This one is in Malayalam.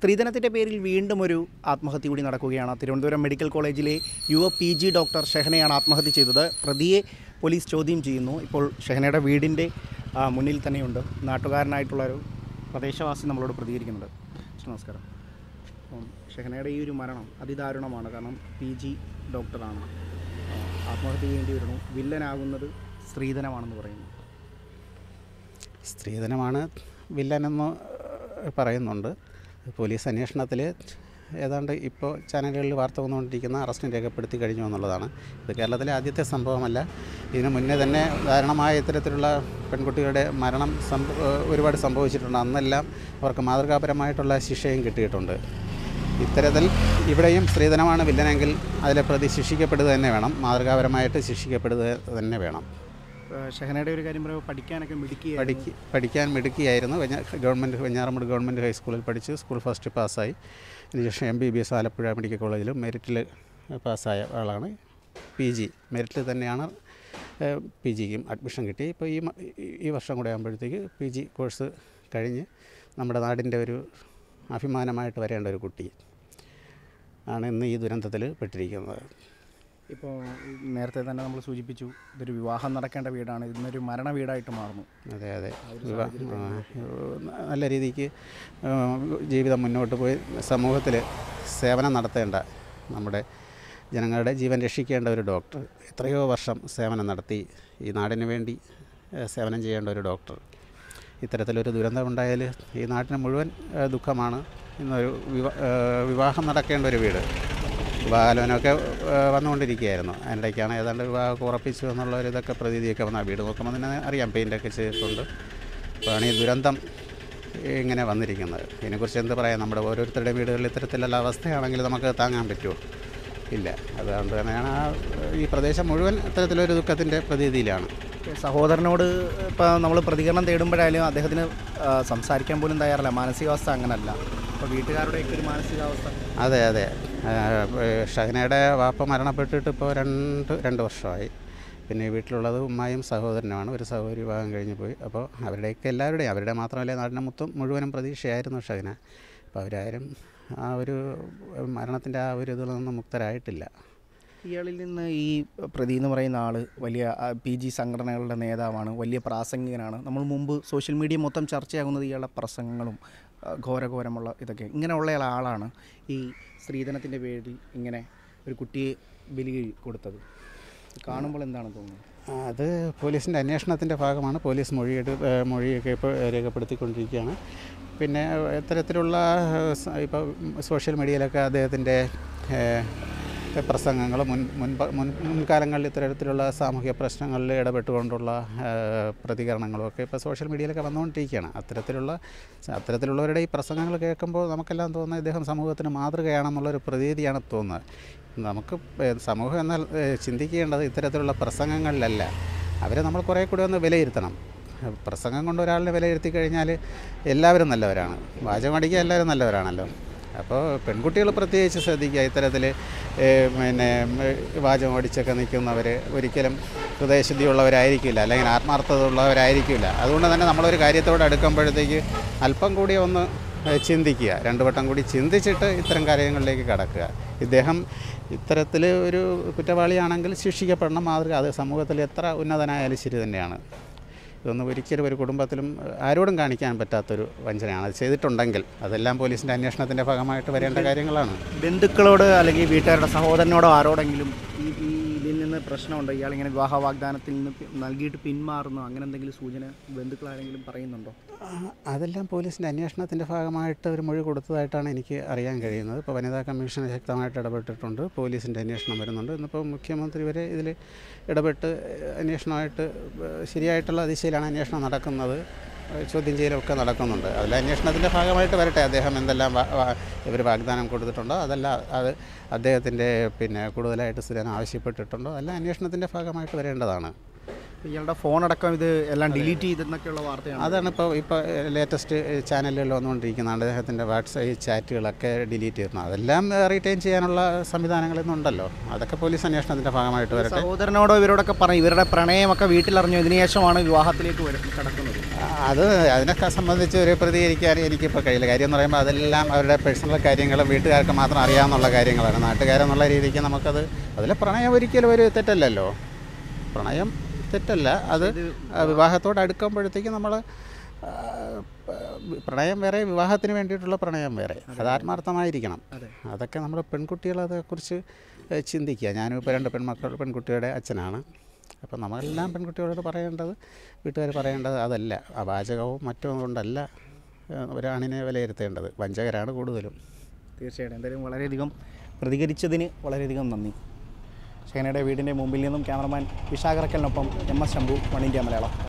സ്ത്രീധനത്തിൻ്റെ പേരിൽ വീണ്ടും ഒരു ആത്മഹത്യ കൂടി നടക്കുകയാണ് തിരുവനന്തപുരം മെഡിക്കൽ കോളേജിലെ യുവ പി ജി ഡോക്ടർ ഷെഹനയാണ് ആത്മഹത്യ ചെയ്തത് പ്രതിയെ പോലീസ് ചോദ്യം ചെയ്യുന്നു ഇപ്പോൾ ഷെഹനയുടെ വീടിൻ്റെ ആ, മുന്നിൽ തന്നെയുണ്ട് നാട്ടുകാരനായിട്ടുള്ള ഒരു പ്രദേശവാസി നമ്മളോട് പ്രതികരിക്കുന്നുണ്ട് ചേച്ചി, നമസ്കാരം അപ്പം ഷെഹനയുടെ ഈ ഒരു മരണം അതിദാരുണമാണ് കാരണം പി ജി ഡോക്ടറാണ് ആ, ആത്മഹത്യ ചെയ്യേണ്ടി വരുന്നു വില്ലനാകുന്നത് സ്ത്രീധനമാണെന്ന് പറയുന്നു സ്ത്രീധനമാണ് വില്ലനെന്ന് ഏഹ്, പറയുന്നുണ്ട് പോലീസ് അന്വേഷണത്തിൽ ഏതാണ്ട് ഇപ്പോൾ ചാനലുകളിൽ വാർത്ത വന്നുകൊണ്ടിരിക്കുന്ന അറസ്റ്റും രേഖപ്പെടുത്തി കഴിഞ്ഞു എന്നുള്ളതാണ് ഇത് കേരളത്തിലെ ആദ്യത്തെ സംഭവമല്ല ഇതിനു മുന്നേ തന്നെ ദാരുണമായ ഇത്തരത്തിലുള്ള പെൺകുട്ടികളുടെ മരണം സംഭ ഏഹ്, ഒരുപാട് സംഭവിച്ചിട്ടുണ്ട് അന്നെല്ലാം അവർക്ക് മാതൃകാപരമായിട്ടുള്ള ശിക്ഷയും കിട്ടിയിട്ടുണ്ട് ഇത്തരത്തിൽ ഇവിടെയും സ്ത്രീധനമാണ് വില്ലനെങ്കിൽ അതിലെ പ്രതി ശിക്ഷിക്കപ്പെടുക തന്നെ വേണം മാതൃകാപരമായിട്ട് ശിക്ഷിക്കപ്പെടുക തന്നെ വേണം ആ, ഷെഹനയുടെ ഒരു കാര്യം പറയുമ്പോൾ പഠിക്കാനൊക്കെ മിടുക്കിയായിരുന്നു പഠിക്ക് പഠിക്കാൻ മിടുക്കിയായിരുന്നു വെഞ്ഞ ഗവൺമെൻറ് വെഞ്ഞാറമൂട് ഗവൺമെൻറ് ഹൈസ്കൂളിൽ പഠിച്ച് സ്കൂൾ ഫസ്റ്റ് പാസ്സായി അതിനുശേഷം M B B S Alappuzha medical കോളേജിലും മെറിറ്റിൽ പാസ്സായ ആളാണ് പി ജി മെറിറ്റിൽ തന്നെയാണ് പി ജിക്കും അഡ്മിഷൻ കിട്ടി ഇപ്പോൾ ഈ മ- ഈ- ഈ വർഷം കൂടെ ആകുമ്പോഴത്തേക്ക് പി ജി കോഴ്സ് കഴിഞ്ഞ് നമ്മുടെ നാടിൻ്റെ ഒരു അഭിമാനമായിട്ട് വരേണ്ട ഒരു കുട്ടി ആണ് ഇന്ന് ഈ ദുരന്തത്തിൽ പെട്ടിരിക്കുന്നത് ഇപ്പോൾ നേരത്തെ തന്നെ നമ്മൾ സൂചിപ്പിച്ചു ഇതൊരു വിവാഹം നടക്കേണ്ട വീടാണ് ഇന്നൊരു മരണ വീടായിട്ട് മാറുന്നു അതെ അതെ വിവാ- ആ, നല്ല രീതിക്ക് ആ, ജീവിതം മുന്നോട്ട് പോയി സമൂഹത്തിൽ സേവനം നടത്തേണ്ട നമ്മുടെ ജനങ്ങളുടെ ജീവൻ രക്ഷിക്കേണ്ട ഒരു ഡോക്ടർ എത്രയോ വർഷം സേവനം നടത്തി ഈ നാടിന് വേണ്ടി ആ, സേവനം ചെയ്യേണ്ട ഒരു ഡോക്ടർ ഇത്തരത്തിലൊരു ദുരന്തമുണ്ടായാൽ ഈ നാട്ടിന് മുഴുവൻ ആ, ദുഃഖമാണ് ഇന്നൊരു വിവാ ആ, വിവാഹം നടക്കേണ്ട ഒരു വീട് വിവാഹാലോചനയൊക്കെ ആ, വന്നുകൊണ്ടിരിക്കുകയായിരുന്നു അതിനിടയ്ക്കാണ് ഏതാണ്ട് വിവാഹമൊക്കെ ഉറപ്പിച്ചു എന്നുള്ള ഒരു ഇതൊക്കെ പ്രതീതിയൊക്കെ വന്ന വീട് നോക്കുമ്പോൾ തന്നെ അറിയാം പെയിൻ്റൊക്കെ ചെയ്തിട്ടുണ്ട് അപ്പോഴാണ് ഈ ദുരന്തം ഇങ്ങനെ വന്നിരിക്കുന്നത് ഇതിനെക്കുറിച്ച് എന്ത് പറയാം നമ്മുടെ ഓരോരുത്തരുടെ വീടുകളിൽ ഇത്തരത്തിലുള്ള അവസ്ഥയാണെങ്കിൽ നമുക്ക് താങ്ങാൻ പറ്റുമോ ഇല്ല അതുകൊണ്ട് തന്നെയാണ് ആ ഈ പ്രദേശം മുഴുവൻ ഇത്തരത്തിലൊരു ദുഃഖത്തിൻ്റെ പ്രതീതിയിലാണ് സഹോദരനോട് ഇപ്പോൾ നമ്മൾ പ്രതികരണം തേടുമ്പോഴായാലും അദ്ദേഹത്തിന് ആ, സംസാരിക്കാൻ പോലും തയ്യാറല്ല മാനസികാവസ്ഥ അങ്ങനല്ല അപ്പോൾ വീട്ടുകാരുടെയൊക്കെ ഒരു മാനസികാവസ്ഥ അതെ അതെ ആ, ഏഹ് ഷഹനയുടെ വാപ്പ മരണപ്പെട്ടിട്ട് ഇപ്പോൾ രണ്ട് രണ്ട് വർഷമായി പിന്നെ ഈ വീട്ടിലുള്ളത് ഉമ്മായും സഹോദരനുമാണ് ഒരു സഹോദരി വിവാഹം കഴിഞ്ഞ് പോയി അപ്പോൾ അവരുടെയൊക്കെ എല്ലാവരുടെയും അവരുടെ മാത്രമല്ല നാടിനെ മൊത്തം മുഴുവനും പ്രതീക്ഷയായിരുന്നു ഷഹന അപ്പോൾ അവരാരും ആ ഒരു മരണത്തിൻ്റെ ആ ഒരു ഇതിൽ നിന്നും മുക്തരായിട്ടില്ല ഇയാളിൽ നിന്ന് ഈ പ്രതി എന്ന് പറയുന്ന ആൾ വലിയ പി ജി സംഘടനകളുടെ നേതാവാണ് വലിയ പ്രാസംഗികനാണ് നമ്മൾ മുമ്പ് സോഷ്യൽ മീഡിയ മൊത്തം ചർച്ചയാകുന്നത് ഇയാളുടെ പ്രസംഗങ്ങളും ആ, ഘോരഘോരമുള്ള ഇതൊക്കെ ഇങ്ങനെയുള്ള ആളാണ് ഈ സ്ത്രീധനത്തിൻ്റെ പേരിൽ ഇങ്ങനെ ഒരു കുട്ടിയെ ബലി കൊടുത്തത് കാണുമ്പോൾ എന്താണ് തോന്നുന്നത് അത് പോലീസിൻ്റെ അന്വേഷണത്തിൻ്റെ ഭാഗമാണ് പോലീസ് മൊഴിയെടു ഏഹ് മൊഴിയൊക്കെ ഇപ്പോൾ രേഖപ്പെടുത്തിക്കൊണ്ടിരിക്കുകയാണ് പിന്നെ ഇത്തരത്തിലുള്ള ഇപ്പോൾ സോഷ്യൽ മീഡിയയിലൊക്കെ അദ്ദേഹത്തിൻ്റെ പ്രസംഗങ്ങൾ മുൻ മുൻ മുൻ മുൻകാലങ്ങളിൽ ഇത്തരത്തിലുള്ള സാമൂഹിക പ്രശ്നങ്ങളിൽ ഇടപെട്ടുകൊണ്ടുള്ള ഏഹ്, പ്രതികരണങ്ങളും ഒക്കെ ഇപ്പോൾ സോഷ്യൽ മീഡിയയിലൊക്കെ വന്നുകൊണ്ടിരിക്കുകയാണ് അത്തരത്തിലുള്ള അത്തരത്തിലുള്ളവരുടെ ഈ പ്രസംഗങ്ങൾ കേൾക്കുമ്പോൾ നമുക്കെല്ലാം തോന്നുന്നത് ഇദ്ദേഹം സമൂഹത്തിന് മാതൃകയാണെന്നുള്ളൊരു പ്രതീതിയാണ് തോന്നുന്നത് നമുക്ക് ഏഹ്, സമൂഹം എന്നാൽ ഏഹ്, ചിന്തിക്കേണ്ടത് ഇത്തരത്തിലുള്ള പ്രസംഗങ്ങളിലല്ല അവരെ നമ്മൾ കുറേ കൂടി ഒന്ന് വിലയിരുത്തണം പ്രസംഗം കൊണ്ട് ഒരാളിനെ വിലയിരുത്തി കഴിഞ്ഞാൽ എല്ലാവരും നല്ലവരാണ് വാചകമടിക്കുക എല്ലാവരും നല്ലവരാണല്ലോ അപ്പോൾ പെൺകുട്ടികൾ പ്രത്യേകിച്ച് ശ്രദ്ധിക്കുക ഇത്തരത്തിൽ പിന്നെ വാചകം അടിച്ചൊക്കെ നിൽക്കുന്നവർ ഒരിക്കലും ഹൃദയശുദ്ധിയുള്ളവരായിരിക്കില്ല അല്ലെങ്കിൽ ആത്മാർത്ഥത ഉള്ളവരായിരിക്കില്ല അതുകൊണ്ട് തന്നെ നമ്മളൊരു കാര്യത്തോട് അടുക്കുമ്പോഴത്തേക്ക് അല്പം കൂടി ഒന്ന് ഏഹ്, ചിന്തിക്കുക രണ്ടു വട്ടം കൂടി ചിന്തിച്ചിട്ട് ഇത്തരം കാര്യങ്ങളിലേക്ക് കടക്കുക ഇദ്ദേഹം ഇത്തരത്തിൽ ഒരു കുറ്റവാളിയാണെങ്കിൽ ശിക്ഷിക്കപ്പെടണം മാതൃക അത് സമൂഹത്തിൽ എത്ര ഉന്നതനായാലും ശരി തന്നെയാണ് ഇതൊന്നും ഒരിക്കലും ഒരു കുടുംബത്തിലും ഏഹ്, ആരോടും കാണിക്കാൻ പറ്റാത്തൊരു വഞ്ചനയാണ് അത് ചെയ്തിട്ടുണ്ടെങ്കിൽ അതെല്ലാം പോലീസിൻ്റെ അന്വേഷണത്തിൻ്റെ ഭാഗമായിട്ട് വരേണ്ട കാര്യങ്ങളാണ് ബന്ധുക്കളോട് അല്ലെങ്കിൽ വീട്ടുകാരുടെ സഹോദരനോടോ ആരോടെങ്കിലും ഈ ഈ ഇതിൽ നിന്ന് പ്രശ്നമുണ്ടോ ഇയാൾ ഇങ്ങനെ വിവാഹ വാഗ്ദാനത്തിൽ നിന്ന് പി- നൽകിയിട്ട് പിന്മാറുന്നു അങ്ങനെ എന്തെങ്കിലും സൂചന ബന്ധുക്കൾ ആരെങ്കിലും പറയുന്നുണ്ടോ ആ, അതെല്ലാം പോലീസിൻ്റെ അന്വേഷണത്തിൻ്റെ ഭാഗമായിട്ട് ഒരു മൊഴി കൊടുത്തതായിട്ടാണ് എനിക്ക് അറിയാൻ കഴിയുന്നത് ഇപ്പോൾ വനിതാ കമ്മീഷൻ ശക്തമായിട്ട് ഇടപെട്ടിട്ടുണ്ട് പോലീസിൻ്റെ അന്വേഷണം വരുന്നുണ്ട് ഇന്നിപ്പോൾ മുഖ്യമന്ത്രി വരെ ഇതിൽ ഇടപെട്ട് ഏഹ്, അന്വേഷണമായിട്ട് ഏഹ്, ശരിയായിട്ടുള്ള ദിശയിലാണ് അന്വേഷണം നടക്കുന്നത് ഏഹ്, ചോദ്യം ചെയ്യലൊക്കെ നടക്കുന്നുണ്ട് അതിൽ അന്വേഷണത്തിൻ്റെ ഭാഗമായിട്ട് വരട്ടെ അദ്ദേഹം എന്തെല്ലാം ഇവർ വാഗ്ദാനം കൊടുത്തിട്ടുണ്ടോ അതല്ല അത് അദ്ദേഹത്തിൻ്റെ പിന്നെ കൂടുതലായിട്ട് സ്ഥിരം ആവശ്യപ്പെട്ടിട്ടുണ്ടോ അതെല്ലാം അന്വേഷണത്തിൻ്റെ ഭാഗമായിട്ട് വരേണ്ടതാണ് ഇയാളുടെ ഫോൺ അടക്കം ഇത് എല്ലാം ഡിലീറ്റ് ചെയ്തെന്നൊക്കെയുള്ള വാർത്തയാണ് അതാണ് ഇപ്പോൾ ഇപ്പോൾ ലേറ്റസ്റ്റ് ചാനലുകളിൽ വന്നുകൊണ്ടിരിക്കുന്നതാണ് അദ്ദേഹത്തിൻ്റെ വാട്സപ്പ് ചാറ്റുകളൊക്കെ ഡിലീറ്റ് ചെയ്യുന്നത് അതെല്ലാം റീറ്റെയിൻ ചെയ്യാനുള്ള സംവിധാനങ്ങൾ ഇന്നുണ്ടല്ലോ അതൊക്കെ പോലീസ് അന്വേഷണത്തിൻ്റെ ഭാഗമായിട്ട് വരട്ടെ സഹോദരനോടോ ഇവരോടൊക്കെ പറഞ്ഞു ഇവരുടെ പ്രണയമൊക്കെ വീട്ടിലറിഞ്ഞു ഇതിന് ശേഷമാണ് വിവാഹത്തിലേക്ക് വരും കടക്കുന്നത് അത് അതിനൊക്കെ സംബന്ധിച്ച് ഒരു പ്രതികരിക്കാൻ എനിക്കിപ്പോൾ കഴിയില്ല കാര്യം എന്ന് പറയുമ്പോൾ അതെല്ലാം അവരുടെ പേഴ്സണൽ കാര്യങ്ങൾ വീട്ടുകാർക്ക് മാത്രം അറിയാവുന്ന കാര്യങ്ങളാണ് നാട്ടുകാരെന്നുള്ള രീതിക്ക് നമുക്കത് അതിൽ പ്രണയം ഒരിക്കലും ഒരു തെറ്റല്ലല്ലോ പ്രണയം തെറ്റല്ല അത് വിവാഹത്തോട് അടുക്കുമ്പോഴത്തേക്ക് നമ്മൾ പ്രണയം വേറെ വിവാഹത്തിന് വേണ്ടിയിട്ടുള്ള പ്രണയം വേറെ അത് ആത്മാർത്ഥമായിരിക്കണം അതെ. അതൊക്കെ നമ്മൾ പെൺകുട്ടികൾ അതേക്കുറിച്ച് ഏഹ്, ചിന്തിക്കുക ഞാനും ഇപ്പോൾ രണ്ട് പെൺമക്കൾ പെൺകുട്ടിയുടെ അച്ഛനാണ് അപ്പം നമ്മളെല്ലാം പെൺകുട്ടികളോട് പറയേണ്ടത് വീട്ടുകാർ പറയേണ്ടത് അതല്ല അവാചകവും മറ്റും കൊണ്ടല്ല ഏഹ്, ഒരാണിനെ വിലയിരുത്തേണ്ടത് വഞ്ചകരാണ് കൂടുതലും തീർച്ചയായിട്ടും എന്തായാലും വളരെയധികം പ്രതികരിച്ചതിന് വളരെയധികം നന്ദി ഷെഹനയുടെ വീടിൻ്റെ മുമ്പിൽ നിന്നും ക്യാമറമാൻ വിശാഖറക്കലിനൊപ്പം M S Shambhu one India Malayalam